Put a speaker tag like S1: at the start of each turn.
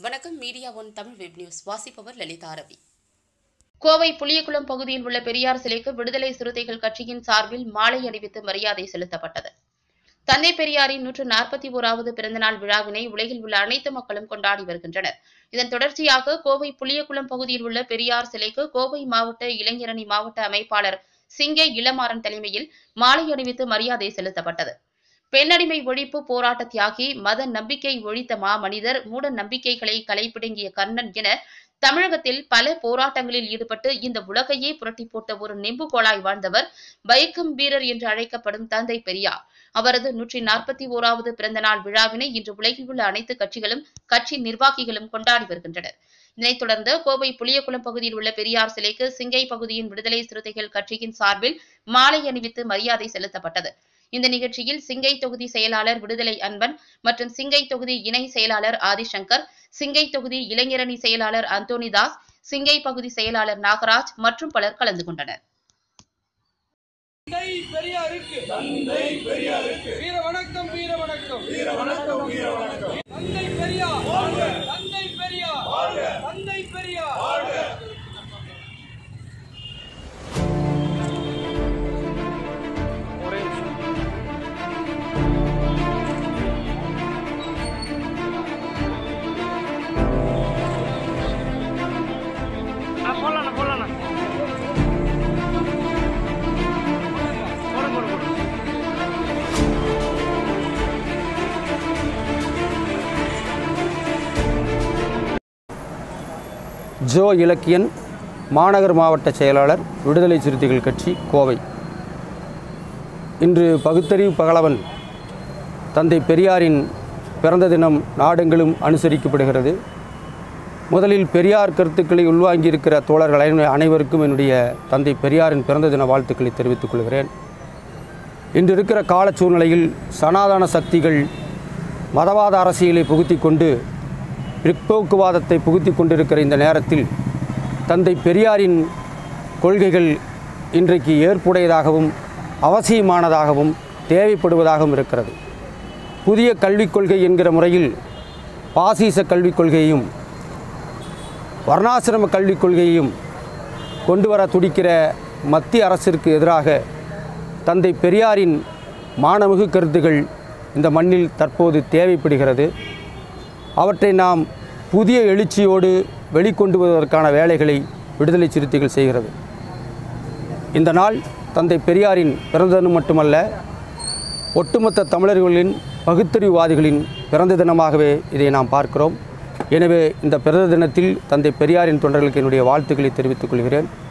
S1: வணக்கம் media one Tamil web news வாசிப்பவர் லலிதா ரவி கோவை புளியகுளம் பகுதியில் உள்ள பெரியார் சிலைக்கு விடுதலை சிறுத்தைகள் கட்சியின் சார்பில் மாலை அணிவித்து மரியாதை செலுத்தப்பட்டது தந்தை பெரியாரின் நூற்று நாற்பத்தி ஓராவது பிறந்தநாள் விழாவினை உலகில் உள்ள அனைத்து மக்களும் கொண்டாடி வருகின்றனர் இதன் தொடர்ச்சியாக கோவை புளியகுளம் பகுதியில் உள்ள பெரியார் சிலைக்கு கோவை மாவட்ட இளைஞரணி மாவட்ட அமைப்பாளர் சிங்கை இளமாறன் தலைமையில் மாலை அணிவித்து மரியாதை செலுத்தப்பட்டது பெண்ணடிமை ஒழிப்பு போராட்ட தியாகி மத நம்பிக்கை ஒழித்த மாமனிதர் மூட நம்பிக்கைகளை களைப்பிடுங்கிய கர்ணன் என தமிழகத்தில் பல போராட்டங்களில் ஈடுபட்டு இந்த உலகையே புரட்டி போட்ட ஒரு நெம்புகோளாய் வாழ்ந்தவர் வைக்கம் வீரர் என்று அழைக்கப்படும் தந்தை பெரியார் அவரது நூற்றி நாற்பத்தி ஓராவது பிறந்த நாள் விழாவினை இன்று உலகில் உள்ள அனைத்து கட்சிகளும் கட்சி நிர்வாகிகளும் கொண்டாடி வருகின்றனர் இதனைத் தொடர்ந்து கோவை புளியகுளம் பகுதியில் உள்ள பெரியார் சிலைக்கு சிங்கை பகுதியின் விடுதலை சிறுத்தைகள் கட்சியின் சார்பில் மாலை அணிவித்து மரியாதை செலுத்தப்பட்டது இந்த நிகழ்ச்சியில் சிங்கை தொகுதி செயலாளர் விடுதலை அன்பன் மற்றும் சிங்கை தொகுதி இணை செயலாளர் ஆதிசங்கர் சிங்கை தொகுதி இளைஞரணி செயலாளர் அந்தோனிதாஸ் சிங்கை பகுதி செயலாளர் நாகராஜ் மற்றும் பலர் கலந்து கொண்டனர்
S2: தந்தை பெரியாருக்கு தந்தை பெரியாருக்கு வீர வணக்கம் வீர வணக்கம் வீர வணக்கம் வீர வணக்கம் தந்தை பெரியார் வாழ்க தந்தை பெரியார் வாழ்க தந்தை பெரியார் வாழ்க
S3: போடலாம் போடலாம் போடு போடு போடு
S4: ஜோ இலக்கியன் மாநகர் மாவட்ட செயலாளர் விடுதலை சிறுத்தைகள் கட்சி கோவை இன்று பகுத்தறிவு பகலவன் தந்தை பெரியாரின் பிறந்த தினம் நாடெங்கிலும் அனுசரிக்கப்படுகிறது முதலில் பெரியார் கருத்துக்களை உள்வாங்கியிருக்கிற தோழர்கள் அனை- அனைவருக்கும் என்னுடைய தந்தை பெரியாரின் பிறந்த தின வாழ்த்துக்களை தெரிவித்துக் கொள்கிறேன் இன்று இருக்கிற கால சூழ்நிலையில் சனாதன சக்திகள் மதவாத அரசியலை புகுத்தி கொண்டு பிற்போக்குவாதத்தை புகுத்தி கொண்டிருக்கிற இந்த நேரத்தில் தந்தை பெரியாரின் கொள்கைகள் இன்றைக்கு ஏற்புடையதாகவும் அவசியமானதாகவும் தேவைப்படுவதாகவும் இருக்கிறது புதிய கல்விக் கொள்கை என்கிற முறையில் பாசிச கல்விக் கொள்கையையும் வர்ணாசிரம கல்விக் கொள்கையையும் கொண்டு வர துடிக்கிற மத்திய அரசிற்கு எதிராக தந்தை பெரியாரின் மானமிகு கருத்துகள் இந்த மண்ணில் தற்போது தேவைப்படுகிறது அவற்றை நாம் புதிய எழுச்சியோடு வெளிக்கொண்டு வருவதற்கான வேலைகளை விடுதலை சிறுத்தைகள் செய்கிறது இந்த நாள் தந்தை பெரியாரின் பிறந்த தினம் மட்டுமல்ல ஒட்டுமொத்த தமிழர்களின் பகுத்தறிவுவாதிகளின் பிறந்த தினமாகவே இதை நாம் பார்க்கிறோம் எனவே இந்த பிறந்த தினத்தில் தந்தை பெரியாரின் தொண்டர்களுக்கு என்னுடைய வாழ்த்துக்களை தெரிவித்துக் கொள்கிறேன்